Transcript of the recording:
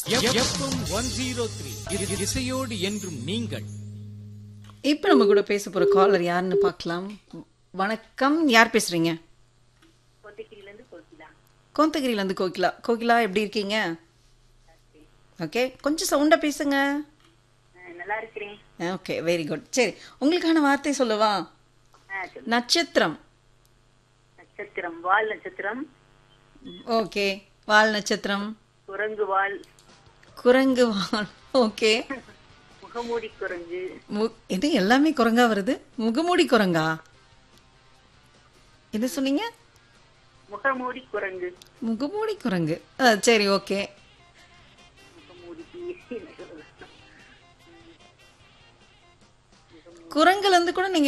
FM one zero three இசையோடு என்றும் நீங்கள் இப்போ நம்ம கூட பேச போற காலர் யாருன்னு பார்க்கலாம் வணக்கம் யார் பேசுறீங்க கோத்தகிரில இருந்து கோகிலா கோகிலா எப்படி இருக்கீங்க ஓகே கொஞ்சம் சவுண்டா பேசுங்க நல்லா இருக்கிறேன் ஓகே வெரி குட் சரி உங்களுக்கான வார்த்தை சொல்லவா ஆ, சொல்லு. நட்சத்திரம் நட்சத்திரம் வால் நட்சத்திரம் ஓகே வால் நட்சத்திரம் குரங்கு வால் குரங்கு வால் ஓகே முகமூடி குரங்கு மு- இது எல்லாமே குரங்கா வருது முகமூடி குரங்கா என்ன சொன்னீங்க முகமூடி குரங்கு முகமூடி குரங்கு ஆ, சரி ஓகே முகமூடி குரங்குல இருந்து கூட நீங்க